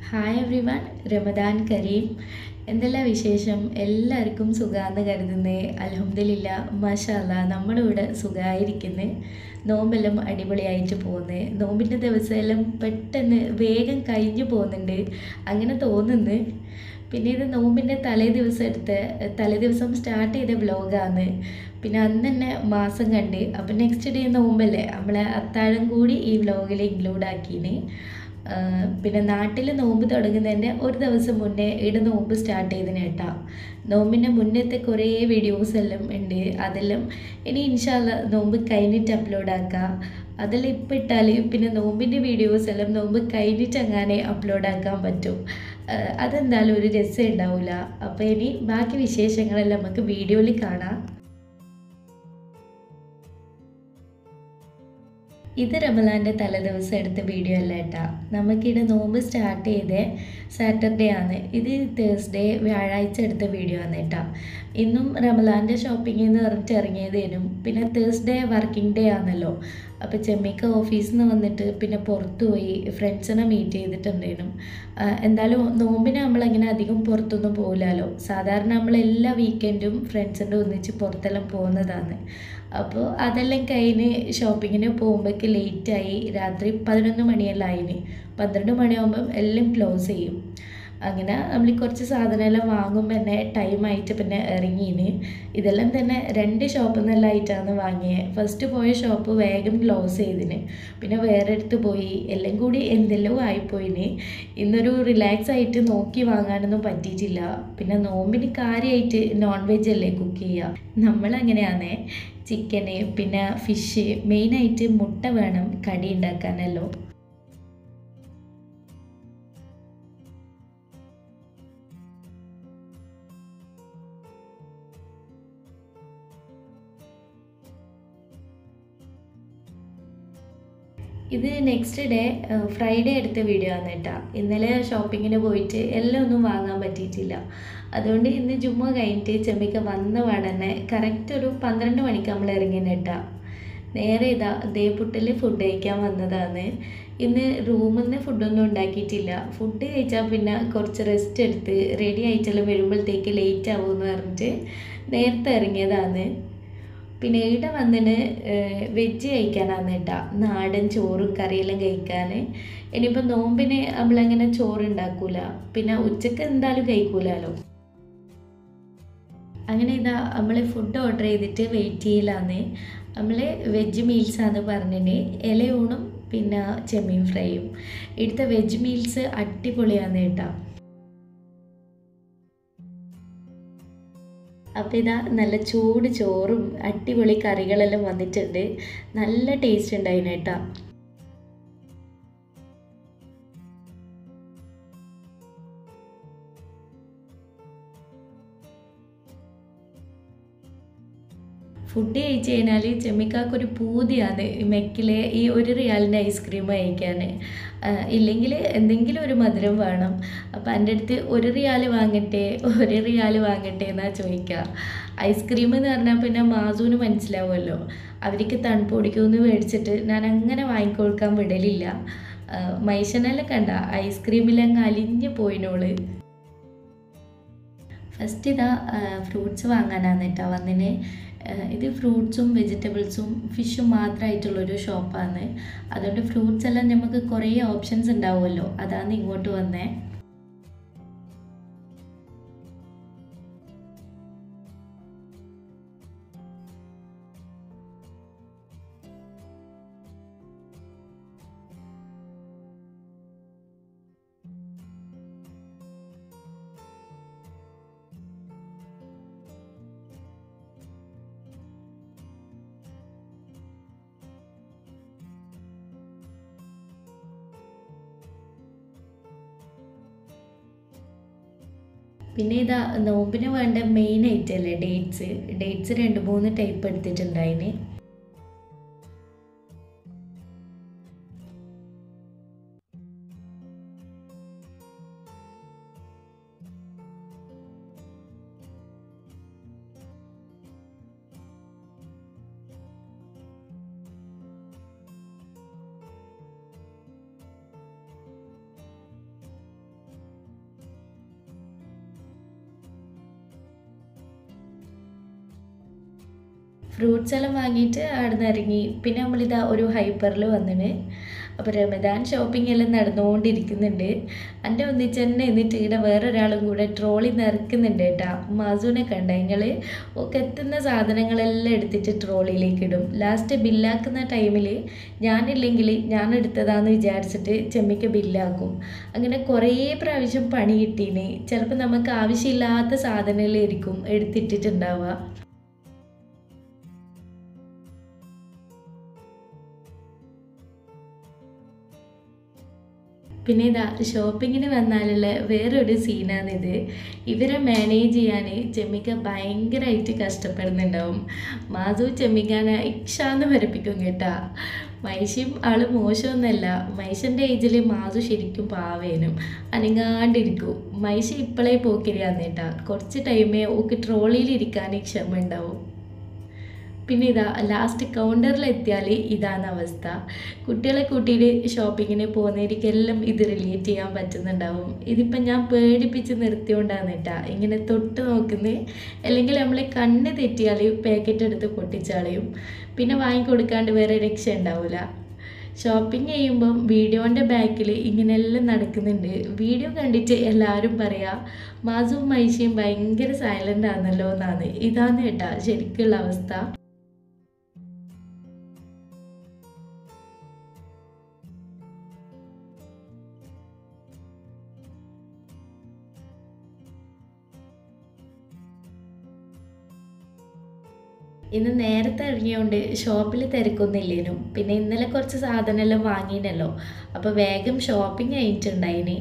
hi everyone Ramadan കരീം എന്തെല്ലാം വിശേഷം എല്ലാവർക്കും സുഖാന്ന് കരുതുന്നേ അലഹമില്ല മാഷാല്ല നമ്മളിവിടെ സുഖമായിരിക്കുന്നത് നോമ്പെല്ലാം അടിപൊളിയായിട്ട് പോകുന്നത് നോമ്പിൻ്റെ ദിവസമെല്ലാം പെട്ടെന്ന് വേഗം കഴിഞ്ഞു പോകുന്നുണ്ട് അങ്ങനെ തോന്നുന്നു പിന്നെ ഇത് നോമ്പിൻ്റെ തലേ ദിവസം എടുത്ത തലേ ദിവസം സ്റ്റാർട്ട് ചെയ്ത വ്ലോഗാണ് പിന്നെ അന്ന് തന്നെ മാസം കണ്ട് അപ്പം നെക്സ്റ്റ് ഡേ നോമ്പല്ലേ നമ്മളെ അത്താഴം കൂടി ഈ വ്ലോഗിൽ ഇൻക്ലൂഡ് ആക്കീന് ആഹ് പിന്നെ നാട്ടിൽ നോമ്പ് തുടങ്ങുന്നതിൻ്റെ ഒരു ദിവസം മുന്നേ ഇവിടെ നോമ്പ് സ്റ്റാർട്ട് ചെയ്തതിന് കേട്ടോ നോമ്പിൻ്റെ മുന്നത്തെ കുറേ വീഡിയോസ് എല്ലാം ഉണ്ട് അതെല്ലാം ഇനി ഇൻഷാല്ല നോമ്പ് കഴിഞ്ഞിട്ട് അപ്ലോഡ് ആക്കാം അതെല്ലാം ഇപ്പം ഇട്ടാൽ പിന്നെ നോമ്പിൻ്റെ വീഡിയോസ് എല്ലാം നോമ്പ് കഴിഞ്ഞിട്ട് അങ്ങനെ അപ്ലോഡ് ആക്കാൻ പറ്റും ആഹ് അതെന്തായാലും ഒരു രസം ഉണ്ടാവില്ല അപ്പോൾ ഇനി ബാക്കി വിശേഷങ്ങളെല്ലാം നമുക്ക് വീഡിയോയിൽ കാണാം ഇത് റമലാൻ്റെ തലേദിവസം എടുത്ത വീഡിയോ അല്ല കേട്ടാ നമുക്കിവിടെ നോമ്പ് സ്റ്റാർട്ട് ചെയ്തേ സാറ്റർഡേ ആണ് ഇത് തേഴ്സ്ഡേ വ്യാഴാഴ്ച എടുത്ത വീഡിയോ ആണ് കേട്ടാ ഇന്നും റമലാൻ്റെ ഷോപ്പിംഗ് എന്ന് പറഞ്ഞിട്ട് ഇറങ്ങിയതേനും പിന്നെ തേഴ്സ്ഡേ വർക്കിംഗ് ഡേ ആണല്ലോ അപ്പോൾ ചെമ്മിക്ക ഓഫീസിൽ നിന്ന് വന്നിട്ട് പിന്നെ പുറത്തു പോയി ഫ്രണ്ട്സിനെ മീറ്റ് ചെയ്തിട്ടുണ്ടായിരുന്നു ആഹ് എന്തായാലും നോമ്പിന് നമ്മളങ്ങനെ അധികം പുറത്തൊന്നും പോകില്ലല്ലോ സാധാരണ നമ്മൾ എല്ലാ വീക്കെൻഡും ഫ്രണ്ട്സിൻ്റെ ഒന്നിച്ച് പുറത്തെല്ലാം പോകുന്നതാണ് അപ്പോൾ അതെല്ലാം കഴിഞ്ഞ് ഷോപ്പിങ്ങിന് പോകുമ്പോഴേക്ക് ലേറ്റായി രാത്രി പതിനൊന്ന് മണിയെല്ലാം ആയിന് പന്ത്രണ്ട് മണിയാകുമ്പം എല്ലാം ക്ലോസ് ചെയ്യും അങ്ങനെ നമ്മൾ കുറച്ച് സാധനമെല്ലാം വാങ്ങുമ്പോൾ തന്നെ ടൈമായിട്ട് പിന്നെ ഇറങ്ങീന് ഇതെല്ലാം തന്നെ രണ്ട് ഷോപ്പിൽ നിന്നെല്ലാം ആയിട്ടാണ് വാങ്ങിയത് ഫസ്റ്റ് പോയ ഷോപ്പ് വേഗം ക്ലോസ് ചെയ്തിന് പിന്നെ വേറെ അടുത്ത് പോയി എല്ലാം കൂടി എന്തെല്ലോ ആയിപ്പോയിന് ഇന്നൊരു റിലാക്സ് ആയിട്ട് നോക്കി വാങ്ങാനൊന്നും പറ്റിയിട്ടില്ല പിന്നെ നോമ്പിന് കാര്യമായിട്ട് നോൺ വെജ് അല്ലേ കുക്ക് ചെയ്യുക നമ്മളങ്ങനെയാണേ ചിക്കന് പിന്നെ ഫിഷ് മെയിനായിട്ട് മുട്ട വേണം കടി ഉണ്ടാക്കാനല്ലോ ഇത് നെക്സ്റ്റ് ഡേ ഫ്രൈഡേ എടുത്ത വീഡിയോ ആണ് കേട്ടോ ഇന്നലെ ഷോപ്പിങ്ങിന് പോയിട്ട് എല്ലാം ഒന്നും വാങ്ങാൻ പറ്റിയിട്ടില്ല അതുകൊണ്ട് ഇന്ന് ജുമ്മ കഴിഞ്ഞിട്ട് ചെമ്മിക്ക വന്ന പാടന്നെ കറക്റ്റ് ഒരു പന്ത്രണ്ട് മണിക്ക് നമ്മൾ ഇറങ്ങിന് കേട്ടാ നേരെ ഇതാ ദേപുട്ടിൽ ഫുഡ് കഴിക്കാൻ വന്നതാണ് ഇന്ന് റൂമിൽ നിന്ന് ഫുഡൊന്നും ഉണ്ടാക്കിയിട്ടില്ല ഫുഡ് കഴിച്ചാൽ പിന്നെ കുറച്ച് റെസ്റ്റ് എടുത്ത് റെഡി ആയിട്ടെല്ലാം വരുമ്പോഴത്തേക്ക് ലേറ്റ് ആവുമെന്ന് പറഞ്ഞിട്ട് നേരത്തെ ഇറങ്ങിയതാണ് പിന്നെ ഇവിടെ വന്നിന് വെജ് കഴിക്കാനാണ് കേട്ടോ നാടൻ ചോറും കറിയെല്ലാം കഴിക്കാൻ ഇനിയിപ്പോൾ നോമ്പിന് നമ്മളങ്ങനെ ചോറ് ഉണ്ടാക്കൂല പിന്നെ ഉച്ചക്ക് എന്തായാലും കഴിക്കൂലല്ലോ അങ്ങനെ ഇതാ നമ്മൾ ഫുഡ് ഓർഡർ ചെയ്തിട്ട് വെയിറ്റ് ചെയ്യലാന്ന് നമ്മൾ വെജ് മീൽസാന്ന് പറഞ്ഞിന് ഇലയൂണും പിന്നെ ചെമ്മീൻ ഫ്രൈയും ഇവിടുത്തെ വെജ് മീൽസ് അടിപൊളിയാണ് കേട്ടോ അപ്പോൾ ഇതാ നല്ല ചൂട് ചോറും അടിപൊളി കറികളെല്ലാം വന്നിട്ടുണ്ട് നല്ല ടേസ്റ്റ് ഉണ്ടായിന് കേട്ടോ ഫുഡ് കഴിച്ച് കഴിഞ്ഞാൽ ചെമ്മിക്കാക്കൊരു പൂതിയാണ് മെക്കിലെ ഈ ഒരു റിയാലിൻ്റെ ഐസ്ക്രീം കഴിക്കാൻ ഇല്ലെങ്കിൽ എന്തെങ്കിലും ഒരു മധുരം വേണം അപ്പം എൻ്റെ അടുത്ത് ഒരു റിയാൽ വാങ്ങട്ടെ ഒരു റിയാൽ വാങ്ങട്ടെ എന്നാ ചോദിക്കുക ഐസ്ക്രീം എന്ന് പറഞ്ഞാൽ പിന്നെ മാസൂന് മനസ്സിലാവുമല്ലോ അവർക്ക് തണുപ്പ് പിടിക്കുമെന്ന് മേടിച്ചിട്ട് ഞാൻ അങ്ങനെ വാങ്ങിക്കൊടുക്കാൻ വിടലില്ല മൈഷനെല്ലാം കണ്ട ഐസ്ക്രീമിലങ്ങ് അലിഞ്ഞു പോയിനോള് ഫസ്റ്റ് ഇതാ ഫ്രൂട്ട്സ് വാങ്ങാനാണ് കേട്ടോ വന്നിന് ഇത് ഫ്രൂട്ട്സും വെജിറ്റബിൾസും ഫിഷും മാത്രമായിട്ടുള്ളൊരു ഷോപ്പാണ് അതുകൊണ്ട് ഫ്രൂട്ട്സ് എല്ലാം നമുക്ക് കുറേ ഓപ്ഷൻസ് ഉണ്ടാവുമല്ലോ അതാണ് ഇങ്ങോട്ട് വന്നേ പിന്നെ ഇതാ നോമ്പിന് വേണ്ട മെയിൻ ഐറ്റം അല്ലേ ഡേറ്റ്സ് ഡേറ്റ്സ് രണ്ട് മൂന്ന് ടൈപ്പ് എടുത്തിട്ടുണ്ടായിന് ഫ്രൂട്ട്സ് എല്ലാം വാങ്ങിയിട്ട് അവിടെ നിന്ന് ഇറങ്ങി പിന്നെ നമ്മളിതാ ഒരു ഹൈപ്പറിൽ വന്നിന് അപ്പോൾ റമദാൻ ഷോപ്പിംഗ് എല്ലാം നടന്നുകൊണ്ടിരിക്കുന്നുണ്ട് എൻ്റെ ഒന്നിച്ച് തന്നെ എന്നിട്ട് ഇവിടെ വേറൊരാളും കൂടെ ട്രോളി നിറക്കുന്നുണ്ട് കേട്ടാ മാസൂനെ കണ്ട നിങ്ങൾ ഒക്കെ എത്തുന്ന സാധനങ്ങളെല്ലാം എടുത്തിട്ട് ട്രോളിയിലേക്ക് ഇടും ലാസ്റ്റ് ബില്ലാക്കുന്ന ടൈമിൽ ഞാനില്ലെങ്കിൽ ഞാൻ എടുത്തതാന്ന് വിചാരിച്ചിട്ട് ചെമ്മിക്ക് ബില്ലാക്കും അങ്ങനെ കുറേ പ്രാവശ്യം പണി കിട്ടീന് ചിലപ്പോൾ നമുക്ക് ആവശ്യമില്ലാത്ത സാധനങ്ങളായിരിക്കും എടുത്തിട്ടിട്ടുണ്ടാവുക പിന്നെ ഇതാ ഷോപ്പിങ്ങിന് വന്നാലുള്ള വേറൊരു സീനാണിത് ഇവരെ മാനേജ് ചെയ്യാൻ ചെമ്മിക്ക ഭയങ്കരമായിട്ട് കഷ്ടപ്പെടുന്നുണ്ടാവും മാധു ചെമ്മിക്കാനെ ഇക്ഷാന്ന് വരപ്പിക്കും കേട്ടാ മൈഷ്യം ആള് മോശമൊന്നുമല്ല മൈഷൻ്റെ ഏജിൽ മാധു ശരിക്കും പാവേനും അനങ്ങാണ്ടിരിക്കും മൈഷ ഇപ്പോഴേ പോക്കിരിയാന്ന് കേട്ടാ കുറച്ച് ടൈമേ ഓക്ക് ട്രോളിയിൽ ഇരിക്കാൻ ക്ഷമ ഉണ്ടാവും പിന്നെ ഇതാ ലാസ്റ്റ് കൗണ്ടറിൽ എത്തിയാൽ ഇതാണ് അവസ്ഥ കുട്ടികളെ കൂട്ടിയിട്ട് ഷോപ്പിങ്ങിന് പോകുന്നവർക്കെല്ലാം ഇത് റിലേറ്റ് ചെയ്യാൻ പറ്റുന്നുണ്ടാവും ഇതിപ്പം ഞാൻ പേടിപ്പിച്ച് നിർത്തിയോണ്ടാണ് കേട്ടാ ഇങ്ങനെ തൊട്ട് നോക്കുന്നത് അല്ലെങ്കിൽ നമ്മൾ കണ്ണ് തെറ്റിയാൽ പാക്കറ്റ് എടുത്ത് പൊട്ടിച്ചാളയും പിന്നെ വാങ്ങിക്കൊടുക്കാണ്ട് വേറെ രക്ഷ ഉണ്ടാവില്ല ഷോപ്പിംഗ് ചെയ്യുമ്പം വീഡിയോൻ്റെ ബാക്കിൽ ഇങ്ങനെയെല്ലാം നടക്കുന്നുണ്ട് വീഡിയോ കണ്ടിട്ട് എല്ലാവരും പറയാ മാസും മൈശയും ഭയങ്കര സൈലൻ്റ് ആണല്ലോ എന്നാണ് ഇതാണ് കേട്ടാ ശരിക്കുള്ള അവസ്ഥ ഇന്ന് നേരത്തെ ഇറങ്ങിയോണ്ട് ഷോപ്പിൽ തിരക്കൊന്നുമില്ലേനും പിന്നെ ഇന്നലെ കുറച്ച് സാധനമെല്ലാം വാങ്ങിനല്ലോ അപ്പോൾ വേഗം ഷോപ്പിംഗ് കഴിഞ്ഞിട്ടുണ്ടായിന്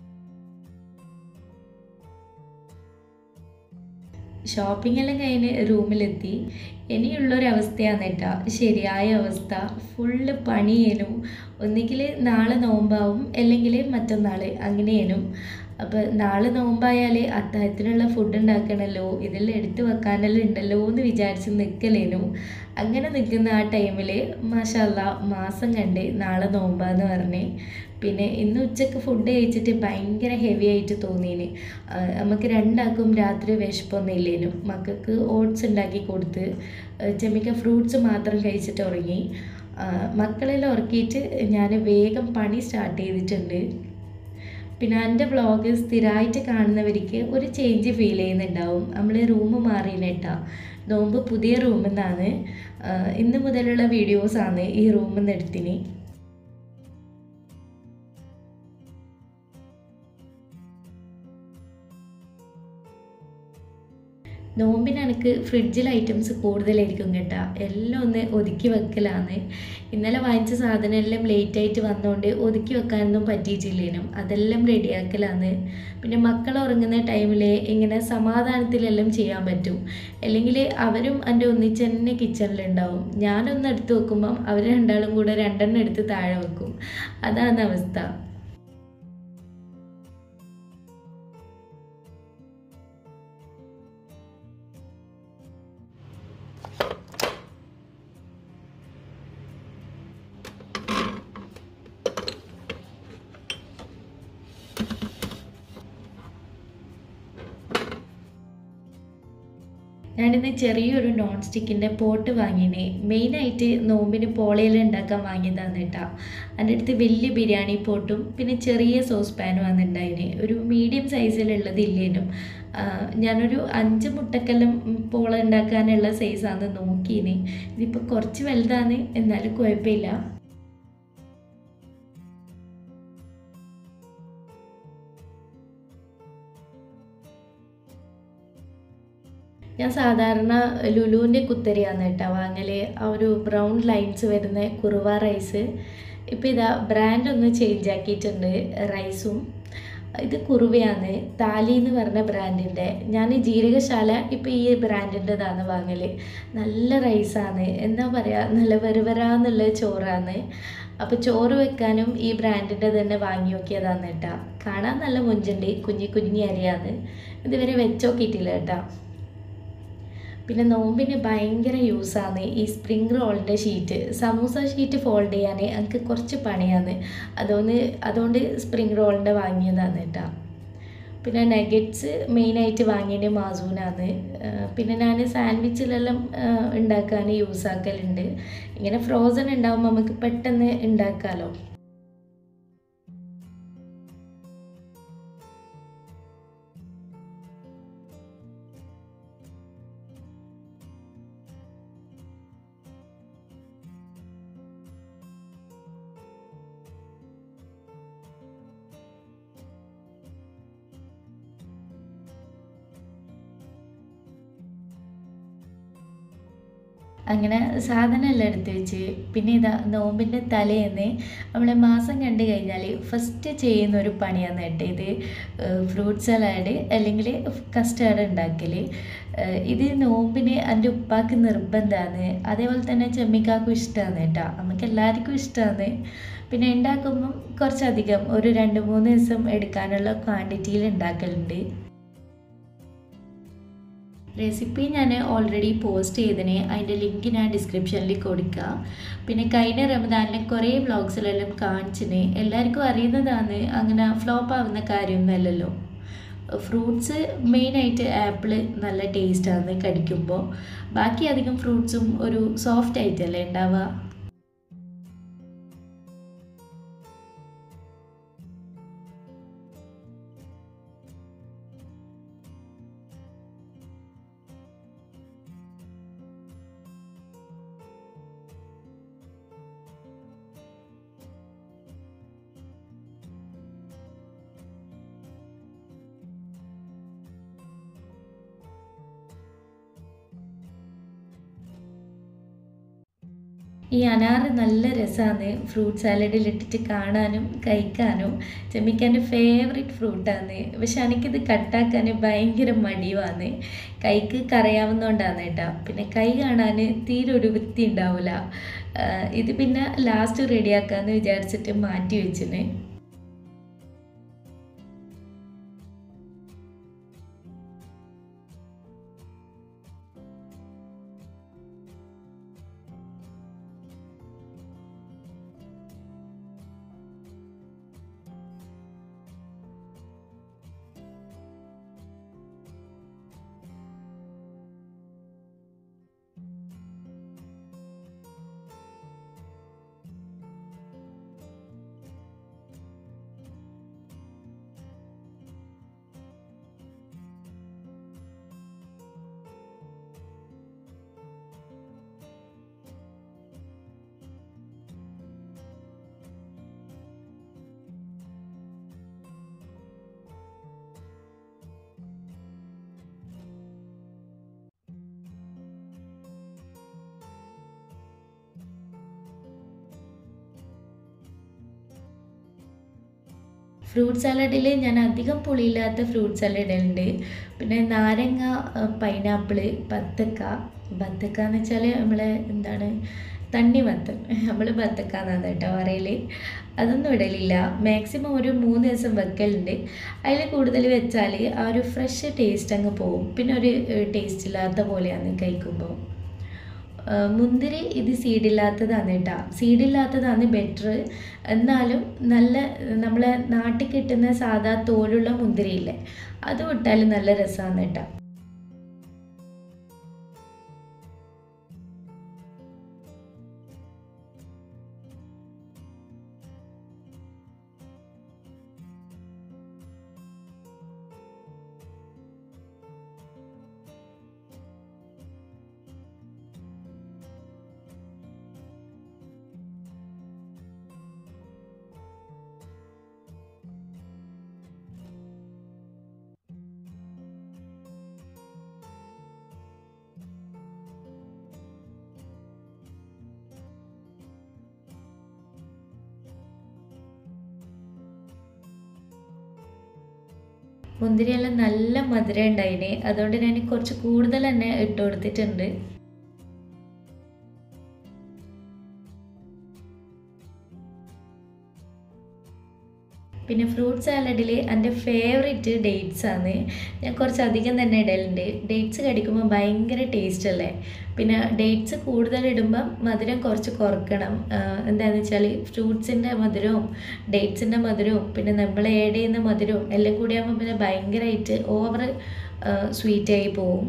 ഷോപ്പിംഗ് എല്ലാം കഴിഞ്ഞ് റൂമിലെത്തി ഇനിയുള്ളൊരവസ്ഥയാണ് കേട്ടോ ശരിയായ അവസ്ഥ ഫുള്ള് പണിയേനും ഒന്നുകിൽ നാളെ നോമ്പാവും അല്ലെങ്കിൽ മറ്റന്നാൾ അങ്ങനെയേനും അപ്പോൾ നാളെ നോമ്പായാൽ അത്താഴത്തിനുള്ള ഫുഡ് ഉണ്ടാക്കണമല്ലോ ഇതെല്ലാം എടുത്തു വെക്കാനെല്ലാം ഉണ്ടല്ലോ എന്ന് വിചാരിച്ച് നിൽക്കലേനു അങ്ങനെ നിൽക്കുന്ന ആ ടൈമിൽ മാഷല്ല മാസം കണ്ട് നാളെ നോമ്പാന്ന് പറഞ്ഞ് പിന്നെ ഇന്ന് ഉച്ചക്ക് ഫുഡ് കഴിച്ചിട്ട് ഭയങ്കര ഹെവി ആയിട്ട് തോന്നീന് നമുക്ക് രണ്ടാക്കും രാത്രി വിശപ്പൊന്നും ഇല്ലേനും മക്കൾക്ക് ഓട്സ് ഉണ്ടാക്കി കൊടുത്ത് ചെമ്മിക്ക ഫ്രൂട്ട്സ് മാത്രം കഴിച്ചിട്ട് ഉറങ്ങി മക്കളെല്ലാം ഉറക്കിയിട്ട് ഞാൻ വേഗം പണി സ്റ്റാർട്ട് ചെയ്തിട്ടുണ്ട് പിന്നെ എൻ്റെ വ്ളോഗ് സ്ഥിരമായിട്ട് കാണുന്നവർക്ക് ഒരു ചേഞ്ച് ഫീൽ ചെയ്യുന്നുണ്ടാവും നമ്മൾ റൂം മാറിയിട്ടാ നോമ്പ് പുതിയ റൂമിൽ നിന്നാണ് ഇന്ന് മുതലുള്ള വീഡിയോസാണ് ഈ റൂമിൽ നിന്ന് എടുത്തിന് നോമ്പിന് എനിക്ക് ഫ്രിഡ്ജിൽ ഐറ്റംസ് കൂടുതലായിരിക്കും കേട്ടോ എല്ലാം ഒന്ന് ഒതുക്കി വെക്കലാണ് ഇന്നലെ വാങ്ങിച്ച സാധനം എല്ലാം ലേറ്റായിട്ട് വന്നുകൊണ്ട് ഒതുക്കി വെക്കാനൊന്നും പറ്റിയിട്ടില്ലേനും അതെല്ലാം റെഡിയാക്കലാണ് പിന്നെ മക്കൾ ഉറങ്ങുന്ന ടൈമിൽ ഇങ്ങനെ സമാധാനത്തിലെല്ലാം ചെയ്യാൻ പറ്റും അല്ലെങ്കിൽ അവരും എൻ്റെ ഒന്നിച്ച് തന്നെ കിച്ചണിലുണ്ടാവും ഞാനൊന്ന് എടുത്ത് വെക്കുമ്പം അവർ രണ്ടാളും കൂടെ രണ്ടെണ്ണം എടുത്ത് താഴെ വെക്കും അതാണ് അവസ്ഥ ഞാനിന്ന് ചെറിയൊരു നോൺ സ്റ്റിക്കിൻ്റെ പോട്ട് വാങ്ങിനെ മെയിനായിട്ട് നോമ്പിന് പോളയെല്ലാം ഉണ്ടാക്കാൻ വാങ്ങിയതാണ് കേട്ടോ എൻ്റെ അടുത്ത് വലിയ ബിരിയാണി പോട്ടും പിന്നെ ചെറിയ സോസ് പാനും വന്നിട്ടുണ്ടായിന് ഒരു മീഡിയം സൈസിലുള്ളത് ഇല്ലേനും ഞാനൊരു അഞ്ച് മുട്ടക്കെല്ലാം പോള ഉണ്ടാക്കാനുള്ള സൈസാണ് നോക്കീന് ഇതിപ്പോൾ കുറച്ച് വലുതാണ് എന്നാലും കുഴപ്പമില്ല ഞാൻ സാധാരണ ലുലുവിൻ്റെ കുത്തരിയാണ് കേട്ടോ വാങ്ങൽ ആ ഒരു ബ്രൗൺ ലൈൻസ് വരുന്ന കുറുവ റൈസ് ഇപ്പോൾ ഇതാ ബ്രാൻഡ് ഒന്ന് ചേഞ്ച് ആക്കിയിട്ടുണ്ട് റൈസും ഇത് കുറുവയാണ് താലി എന്ന് പറഞ്ഞ ബ്രാൻഡിൻ്റെ ഞാൻ ജീരകശാല ഇപ്പോൾ ഈ ബ്രാൻഡിൻ്റെതാണ് വാങ്ങൽ നല്ല റൈസാണ് എന്താ പറയുക നല്ല വരവരാന്നുള്ള ചോറാണ് അപ്പോൾ ചോറ് വെക്കാനും ഈ ബ്രാൻഡിൻ്റെ തന്നെ വാങ്ങി നോക്കിയതാണ് കേട്ടോ കാണാൻ നല്ല മുഞ്ചുണ്ട് കുഞ്ഞി കുഞ്ഞി അരിയാണ് ഇതുവരെ വെച്ചോക്കിയിട്ടില്ല കേട്ടോ പിന്നെ നോമ്പിന് ഭയങ്കര യൂസാണ് ഈ സ്പ്രിങ് റോളിൻ്റെ ഷീറ്റ് സമൂസ ഷീറ്റ് ഫോൾഡ് ചെയ്യാൻ എനിക്ക് കുറച്ച് പണിയാണ് അതുകൊണ്ട് അതുകൊണ്ട് സ്പ്രിങ് റോളിൻ്റെ വാങ്ങിയതാണ് കേട്ടോ പിന്നെ നഗറ്റ്സ് മെയിനായിട്ട് വാങ്ങിയത് മാസൂനാണ് പിന്നെ ഞാൻ സാൻഡ്വിച്ചിലെല്ലാം ഉണ്ടാക്കാൻ യൂസ് ആക്കലുണ്ട് ഇങ്ങനെ ഫ്രോസൺ ഉണ്ടാകുമ്പോൾ നമുക്ക് പെട്ടെന്ന് ഉണ്ടാക്കാമല്ലോ അങ്ങനെ സാധനമെല്ലാം എടുത്ത് വെച്ച് പിന്നെ ഇതാ നോമ്പിൻ്റെ തലേന്ന് നമ്മളെ മാസം കണ്ടു കഴിഞ്ഞാൽ ഫസ്റ്റ് ചെയ്യുന്ന ഒരു പണിയാണ് കേട്ടോ ഇത് ഫ്രൂട്ട് സലാഡ് അല്ലെങ്കിൽ കസ്റ്റാർഡ് ഉണ്ടാക്കൽ ഇത് നോമ്പിന് എൻ്റെ ഉപ്പാക്ക് നിർബന്ധമാണ് അതേപോലെ തന്നെ ചെമ്മിക്കാക്കും ഇഷ്ടമാണ് കേട്ടോ നമുക്ക് എല്ലാവർക്കും ഇഷ്ടമാണ് പിന്നെ ഉണ്ടാക്കുമ്പം കുറച്ചധികം ഒരു രണ്ട് മൂന്ന് ദിവസം എടുക്കാനുള്ള ക്വാണ്ടിറ്റിയിൽ ഉണ്ടാക്കലുണ്ട് റെസിപ്പി ഞാൻ ഓൾറെഡി പോസ്റ്റ് ചെയ്തതിന് അതിൻ്റെ ലിങ്ക് ഞാൻ ഡിസ്ക്രിപ്ഷനിൽ കൊടുക്കുക പിന്നെ കഴിഞ്ഞ റമദാനിലെ കുറേ വ്ളോഗ്സിലെല്ലാം കാണിച്ചിന് എല്ലാവർക്കും അറിയുന്നതാണ് അങ്ങനെ ഫ്ലോപ്പ് ആവുന്ന കാര്യമൊന്നുമല്ലല്ലോ ഫ്രൂട്ട്സ് മെയിനായിട്ട് ആപ്പിൾ നല്ല ടേസ്റ്റാണ് കടിക്കുമ്പോൾ ബാക്കി അധികം ഫ്രൂട്ട്സും ഒരു സോഫ്റ്റ് ആയിട്ടല്ലേ ഉണ്ടാവുക ഈ അനാറ് നല്ല രസമാണ് ഫ്രൂട്ട് സാലഡിൽ ഇട്ടിട്ട് കാണാനും കഴിക്കാനും ചെമ്മിക്കാൻ്റെ ഫേവറേറ്റ് ഫ്രൂട്ടാണ് പക്ഷെ എനിക്കിത് കട്ടാക്കാൻ ഭയങ്കര മടിയുമാണ് കൈക്ക് കറിയാവുന്നതുകൊണ്ടാണ് കേട്ടോ പിന്നെ കൈ കാണാൻ തീരെ ഒരു വൃത്തി ഉണ്ടാവില്ല ഇത് പിന്നെ ലാസ്റ്റ് റെഡിയാക്കാമെന്ന് വിചാരിച്ചിട്ട് മാറ്റി വെച്ചിന് ഫ്രൂട്ട് സാലഡിൽ ഞാൻ അധികം പുളിയില്ലാത്ത ഫ്രൂട്ട് സാലഡ് ഇടലുണ്ട് പിന്നെ നാരങ്ങ പൈനാപ്പിൾ ബത്തക്ക ബത്തക്ക എന്ന് വെച്ചാൽ നമ്മളെ എന്താണ് തണ്ണിമത്തൻ നമ്മൾ ബത്തക്ക എന്നാണ് കേട്ടോ പറയൽ അതൊന്നും ഇടലില്ല മാക്സിമം ഒരു മൂന്ന് ദിവസം വെക്കലുണ്ട് അതിൽ കൂടുതൽ വെച്ചാൽ ആ ഒരു ഫ്രഷ് ടേസ്റ്റ് അങ്ങ് പോവും പിന്നെ ഒരു ടേസ്റ്റ് ഇല്ലാത്ത പോലെയാണ് കഴിക്കുമ്പോൾ മുന്തിരി ഇത് സീഡില്ലാത്തതാണ് കേട്ടോ സീഡില്ലാത്തതാണ് ബെറ്റർ എന്നാലും നല്ല നമ്മളെ നാട്ടിൽ കിട്ടുന്ന സാധാ തോലുള്ള മുന്തിരിയില്ലേ അത് വിട്ടാൽ നല്ല രസമാണ് കേട്ടോ മുന്തിരിയെല്ലാം നല്ല മധുരം ഉണ്ടായിന് അതുകൊണ്ട് ഞാൻ കുറച്ച് കൂടുതൽ തന്നെ ഇട്ട് കൊടുത്തിട്ടുണ്ട് പിന്നെ ഫ്രൂട്ട് സാലഡിൽ എൻ്റെ ഫേവറേറ്റ് ഡേറ്റ്സ് ആണ് ഞാൻ കുറച്ചധികം തന്നെ ഇടലുണ്ട് ഡേറ്റ്സ് കടിക്കുമ്പോൾ ഭയങ്കര ടേസ്റ്റ് അല്ലേ പിന്നെ ഡേറ്റ്സ് കൂടുതൽ ഇടുമ്പം മധുരം കുറച്ച് കുറക്കണം എന്താണെന്ന് വെച്ചാൽ ഫ്രൂട്ട്സിൻ്റെ മധുരവും ഡേറ്റ്സിൻ്റെ മധുരവും പിന്നെ നമ്മൾ ആഡ് ചെയ്യുന്ന മധുരവും എല്ലാം കൂടി ആകുമ്പോൾ പിന്നെ ഭയങ്കരമായിട്ട് ഓവർ സ്വീറ്റായി പോവും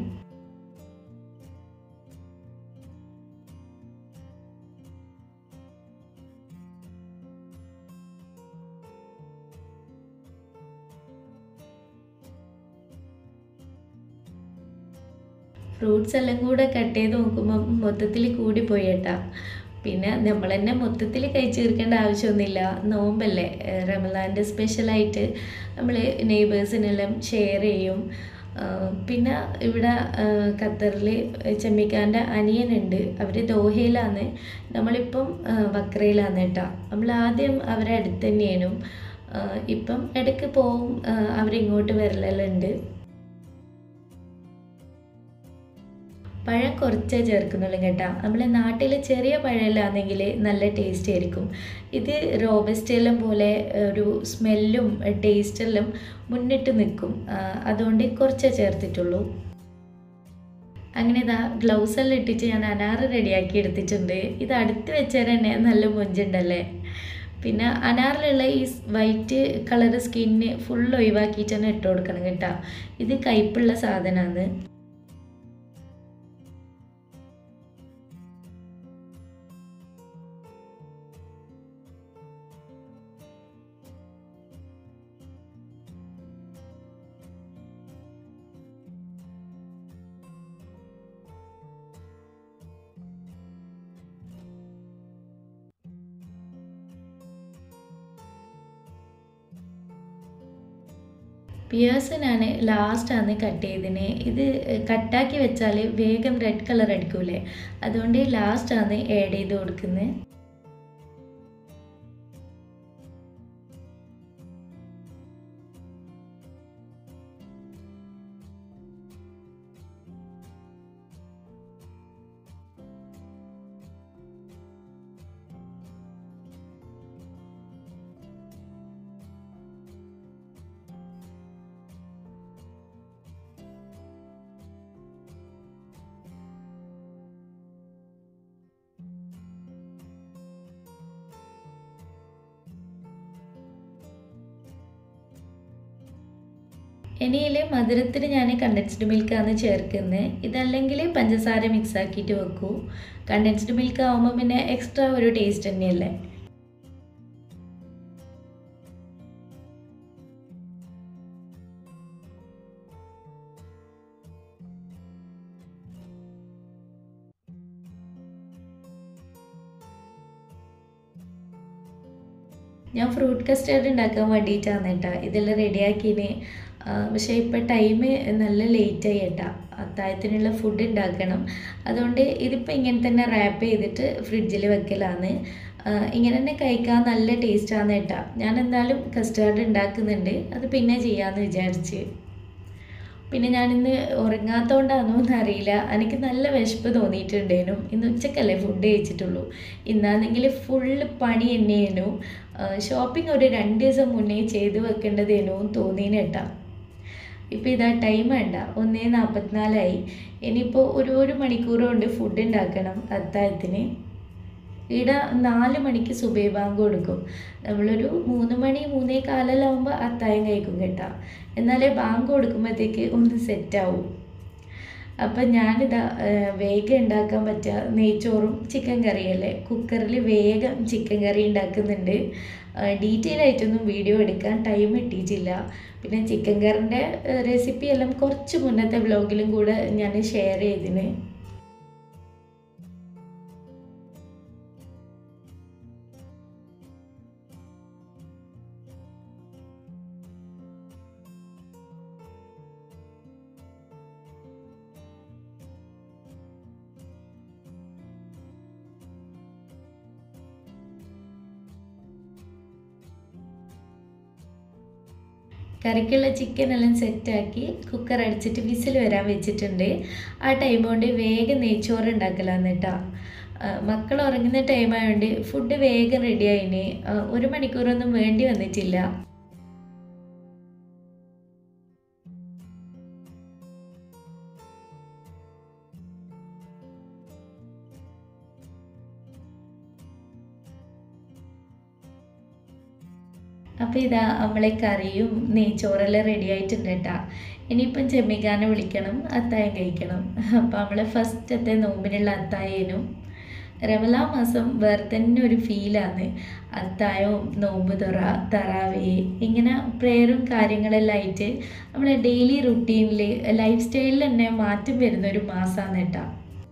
ഫ്രൂട്ട്സ് എല്ലാം കൂടെ കട്ട് ചെയ്ത് നോക്കുമ്പോൾ മൊത്തത്തിൽ കൂടിപ്പോയി കേട്ടാ പിന്നെ നമ്മൾ തന്നെ മൊത്തത്തിൽ കഴിച്ച് തീർക്കേണ്ട ആവശ്യമൊന്നുമില്ല നോമ്പല്ലേ ഏഹ് റമദാൻ്റെ സ്പെഷ്യലായിട്ട് നമ്മൾ നെയ്ബേഴ്സിനെല്ലാം ഷെയർ ചെയ്യും ആഹ് പിന്നെ ഇവിടെ ഖത്തറിൽ ചെമ്മിക്കാൻ്റെ അനിയനുണ്ട് അവർ ദോഹയിലാണ് നമ്മളിപ്പം ആഹ് വക്രയിലാണ് കേട്ടോ നമ്മൾ ആദ്യം അവരെ അടുത്ത് തന്നെയാനും ആഹ് ഇപ്പം ഇടയ്ക്ക് പോവും ആഹ് അവരിങ്ങോട്ട് വരലെല്ലാം ഉണ്ട് പഴം കുറച്ചേ ചേർക്കുന്നുള്ളൂ കേട്ടോ നമ്മളെ നാട്ടിലെ ചെറിയ പഴമെല്ലാണെങ്കിൽ നല്ല ടേസ്റ്റ് ആയിരിക്കും ഇത് റോബസ്റ്റെല്ലാം പോലെ ഒരു സ്മെല്ലും ടേസ്റ്റെല്ലാം മുന്നിട്ട് നിൽക്കും ആ, അതുകൊണ്ട് കുറച്ചേ ചേർത്തിട്ടുള്ളൂ അങ്ങനെ ഇതാ ഗ്ലൗസ് എല്ലാം ഇട്ടിട്ട് ഞാൻ അനാറ് റെഡിയാക്കി എടുത്തിട്ടുണ്ട് ഇത് അടുത്ത് വെച്ചാൽ തന്നെ നല്ല മൊഞ്ചുണ്ടല്ലേ പിന്നെ അനാറിലുള്ള ഈ വൈറ്റ് കളർ സ്കിന്ന് ഫുൾ ഒഴിവാക്കിയിട്ട് തന്നെ ഇട്ട് കൊടുക്കണം കേട്ടോ ഇത് കയ്പുള്ള സാധനമാണ് പിയേഴ്സ് ഞാൻ ലാസ്റ്റാണ് കട്ട് ചെയ്തതിന് ഇത് കട്ടാക്കി വെച്ചാൽ വേഗം റെഡ് കളർ അടിക്കൂലേ അതുകൊണ്ട് ലാസ്റ്റാണ് ആഡ് ചെയ്ത് കൊടുക്കുന്നത് ഇനിയിൽ മധുരത്തിന് ഞാൻ കണ്ടൻസ്ഡ് മിൽക്കാണ് ചേർക്കുന്നത് ഇതല്ലെങ്കിൽ പഞ്ചസാര മിക്സ് ആക്കിയിട്ട് വെക്കൂ കണ്ടൻസ്ഡ് മിൽക്ക് ആകുമ്പോൾ പിന്നെ എക്സ്ട്രാ ഒരു ടേസ്റ്റ് തന്നെയല്ലേ ഞാൻ ഫ്രൂട്ട് കസ്റ്റേർഡ് ഉണ്ടാക്കാൻ വേണ്ടിയിട്ടാണ് കേട്ടോ ഇതെല്ലാം റെഡിയാക്കിന് പക്ഷേ ഇപ്പം ടൈം നല്ല ലേറ്റായി കേട്ടോ അത്താഴത്തിനുള്ള ഫുഡ് ഉണ്ടാക്കണം അതുകൊണ്ട് ഇതിപ്പോൾ ഇങ്ങനെ തന്നെ റാപ്പ് ചെയ്തിട്ട് ഫ്രിഡ്ജിൽ വെക്കലാണ് ആ, ഇങ്ങനെ തന്നെ കഴിക്കാൻ നല്ല ടേസ്റ്റാണ് കേട്ടോ ഞാൻ എന്തായാലും കസ്റ്റേർഡ് ഉണ്ടാക്കുന്നുണ്ട് അത് പിന്നെ ചെയ്യാമെന്ന് വിചാരിച്ച് പിന്നെ ഞാനിന്ന് ഉറങ്ങാത്തോണ്ടാണോ എന്നറിയില്ല എനിക്ക് നല്ല വിശപ്പ് തോന്നിയിട്ടുണ്ടേനു ഇന്ന് ഉച്ചക്കല്ലേ ഫുഡ് കഴിച്ചിട്ടുള്ളൂ ഇന്നാണെങ്കിൽ ഫുള്ള് പണി തന്നെയായിരുന്നു ഷോപ്പിംഗ് ഒരു രണ്ട് ദിവസം മുന്നേ ചെയ്ത് വെക്കേണ്ടതേനു തോന്നീന് കേട്ടാ ഇപ്പോൾ ഇതാ ടൈം വേണ്ട ഒന്നേ നാൽപ്പത്തിനാലായി ഇനിയിപ്പോൾ ഒരു ഒരു മണിക്കൂർ കൊണ്ട് ഫുഡ് ഉണ്ടാക്കണം അത്താഴത്തിന് ഇവിടെ നാല് മണിക്ക് സുബൈ ബാങ്ക് കൊടുക്കും നമ്മളൊരു മൂന്ന് മണി മൂന്നേ കാലെല്ലാവുമ്പോൾ അത്താഴം കഴിക്കും കേട്ടോ എന്നാലേ ബാങ്ക് കൊടുക്കുമ്പോഴത്തേക്ക് ഒന്ന് സെറ്റാവും അപ്പം ഞാനിതാ ഏഹ്, വേഗം ഉണ്ടാക്കാൻ പറ്റുക നെയ്ച്ചോറും ചിക്കൻ കറിയല്ലേ കുക്കറിൽ വേഗം ചിക്കൻ കറി ഉണ്ടാക്കുന്നുണ്ട് ഡീറ്റെയിൽ ആയിട്ടൊന്നും വീഡിയോ എടുക്കാൻ ടൈം കിട്ടിയിട്ടില്ല പിന്നെ ചിക്കൻ കറിൻ്റെ റെസിപ്പി എല്ലാം കുറച്ച് മുന്നത്തെ വ്ലോഗിലും കൂടെ ഞാൻ ഷെയർ ചെയ്തിന് കറിക്കുള്ള ചിക്കൻ എല്ലാം സെറ്റാക്കി കുക്കർ അടിച്ചിട്ട് വിസിൽ വരാൻ വെച്ചിട്ടുണ്ട് ആ ടൈം കൊണ്ട് വേഗം നെയ്ച്ചോറ് ഉണ്ടാക്കലാന്ന് കേട്ടോ മക്കൾ ഉറങ്ങുന്ന ടൈം ആയതുകൊണ്ട് ഫുഡ് വേഗം റെഡി ആയിന് ആ, ഒരു മണിക്കൂറൊന്നും വേണ്ടി വന്നിട്ടില്ല അപ്പോൾ ഇതാ നമ്മളെ കറിയും നെയ്ച്ചോറെല്ലാം റെഡി ആയിട്ടുണ്ട് കേട്ടോ ഇനിയിപ്പം ചെമ്മിക്കാനെ വിളിക്കണം അത്തായം കഴിക്കണം അപ്പോൾ നമ്മളെ ഫസ്റ്റത്തെ നോമ്പിനുള്ള അത്തായനും റമലാ മാസം വേറെ തന്നെ ഒരു ഫീലാണ് അത്തായവും നോമ്പ് തുറ തറാവി ഇങ്ങനെ പ്രെയറും കാര്യങ്ങളെല്ലാം ആയിട്ട് നമ്മളെ ഡെയിലി റുട്ടീനിൽ ലൈഫ് സ്റ്റൈലിൽ തന്നെ മാറ്റം വരുന്ന ഒരു മാസമാണ് കേട്ടോ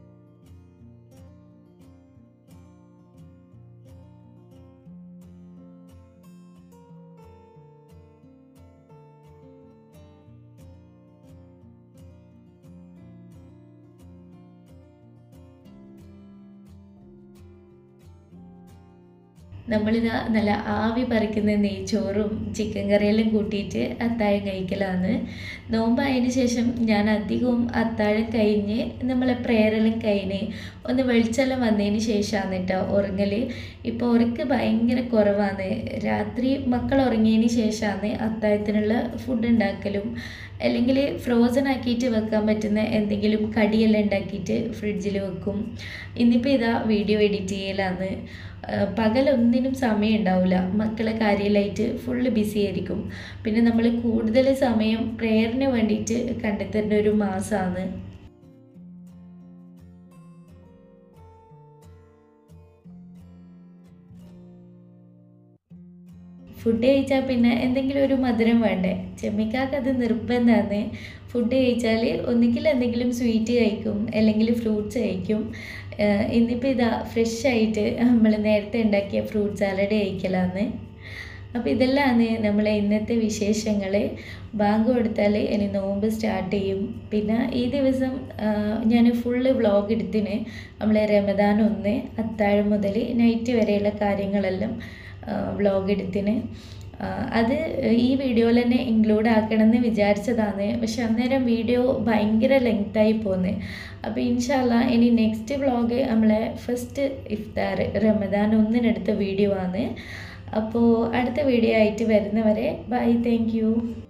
നമ്മളിതാ നല്ല ആവി പറിക്കുന്ന നെയ്ച്ചോറും ചിക്കൻ കറിയെല്ലാം കൂട്ടിയിട്ട് അത്താഴം കഴിക്കലാണ് നോമ്പായതിന് ശേഷം ഞാൻ അധികവും അത്താഴം കഴിഞ്ഞ് നമ്മളെ പ്രേയറെല്ലാം കഴിഞ്ഞ് ഒന്ന് വെളിച്ചെല്ലാം വന്നതിന് ശേഷമാണ് കേട്ടോ ഉറങ്ങൽ ഇപ്പോൾ ഉറക്ക് ഭയങ്കര കുറവാണ് രാത്രി മക്കൾ ഉറങ്ങിയതിന് ശേഷമാണ് അത്താഴത്തിനുള്ള ഫുഡ് ഉണ്ടാക്കലും അല്ലെങ്കിൽ ഫ്രോസൺ ആക്കിയിട്ട് വെക്കാൻ പറ്റുന്ന എന്തെങ്കിലും കടിയെല്ലാം ഉണ്ടാക്കിയിട്ട് ഫ്രിഡ്ജിൽ വെക്കും ഇന്നിപ്പോൾ ഇതാ വീഡിയോ എഡിറ്റ് ചെയ്യലാണ് പകലൊന്നിനും സമയം ഉണ്ടാവില്ല മക്കളെ കാര്യമായിട്ട് ഫുള്ള് ബിസി ആയിരിക്കും പിന്നെ നമ്മൾ കൂടുതൽ സമയം പ്രെയറിന് വേണ്ടിയിട്ട് കണ്ടെത്തേണ്ട ഒരു മാസമാണ് ഫുഡ് കഴിച്ചാൽ പിന്നെ എന്തെങ്കിലും ഒരു മധുരം വേണ്ടേ ചെമ്മിക്കാക്ക് അത് നിർബന്ധമാണ് ഫുഡ് കഴിച്ചാൽ ഒന്നുകിൽ എന്തെങ്കിലും സ്വീറ്റ് കഴിക്കും അല്ലെങ്കിൽ ഫ്രൂട്ട്സ് കഴിക്കും ഇന്നിപ്പോൾ ഇതാ ഫ്രഷ് ആയിട്ട് നമ്മൾ നേരത്തെ ഉണ്ടാക്കിയ ഫ്രൂട്ട് സാലഡ് കഴിക്കലാന്ന് അപ്പോൾ ഇതെല്ലാമാണ് നമ്മളെ ഇന്നത്തെ വിശേഷങ്ങൾ ബാങ്ക് കൊടുത്താൽ ഇനി നോമ്പ് സ്റ്റാർട്ട് ചെയ്യും പിന്നെ ഈ ദിവസം ഞാൻ ഫുള്ള് വ്ളോഗ് എടുത്തിന് നമ്മളെ റമദാൻ ഒന്ന് അത്താഴം മുതൽ നൈറ്റ് വരെയുള്ള കാര്യങ്ങളെല്ലാം വ്ളോഗ് എടുത്തിന് അത് ഈ വീഡിയോയിൽ തന്നെ ഇൻക്ലൂഡ് ആക്കണമെന്ന് വിചാരിച്ചതാണ് പക്ഷെ അന്നേരം വീഡിയോ ഭയങ്കര ലെങ്തായി പോന്ന് അപ്പോൾ ഇൻഷാല്ല ഇനി നെക്സ്റ്റ് വ്ളോഗ് നമ്മളെ ഫസ്റ്റ് ഇഫ്താർ റമദാൻ ഒന്നിനെടുത്ത വീഡിയോ ആണ് അപ്പോൾ അടുത്ത വീഡിയോ ആയിട്ട് വരുന്നവരെ ബൈ താങ്ക്